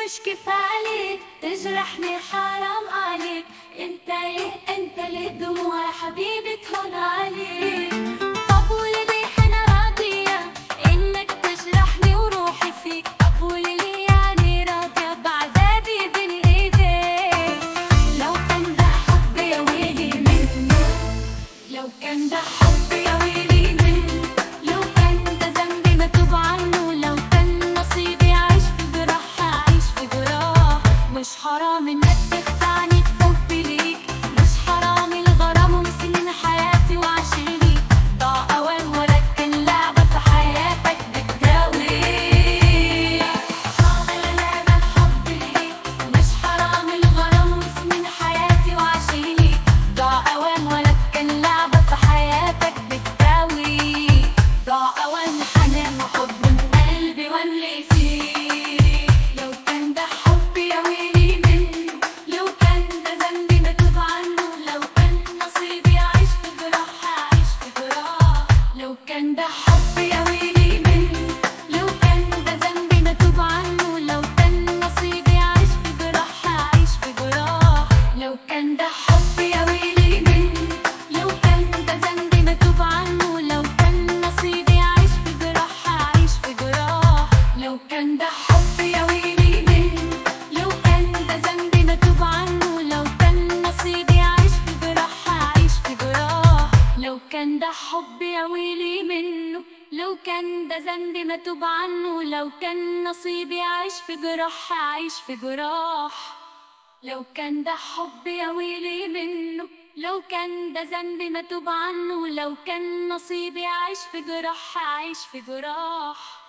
مش كفاية تجرحني حرام عليك انت ايه انت اللي دموع حبيبي تهون عليك طب وليه انا راضية انك تجرحني وروحي فيك طب وليه يعني راضية بعذابي بين ايديك لو كان ده حب يا ويلي منه لو كان ده حب يا ويلي منه لو كان ده ذنبي مكتوب عنه لو كان نصيبي عايش في جراح عايش في جراح مش حرام انك تخدعني في حبي ليك مش حرام الغرام وسنين حياتي وعشري ضاع اوان ولكن لعبة في حياتك بتداوي حرام لعبة الحب ليك مش حرام الغرام وسنين حياتي وعشري ضاع اوان ولكن لعبة في حياتك بتداوي ضاع اوان حنان وحب من قلبي واللي فيه لو كان ده حب يا ويلي منه لو كان ده ذنبي مكتوب عنه لو كان نصيبي عايش في جراح عايش في جراح لو كان ده حب يا ويلي منه لو كان ده ذنبي مكتوب عنه لو كان نصيبي عايش في جراح عايش في جراح لو كان ده حب يا ويلي منه لو كان ده ذنبي مكتوب عنه لو كان نصيبي عايش في جراح عايش في جراح لو كان ده حب يا ويلي منه لو كان ده ذنبي مكتوب عنه لو كان نصيبي عايش في جراح عايش في جراح لو كان ده حب يا ويلي منه لو كان ده ذنبي مكتوب عنه لو كان نصيبي عايش في جراح عايش في جراح لو كان ده حب يا ويلي منه لو كان ده ذنبي مكتوب عنه لو كان نصيبي عايش في جراح عايش في جراح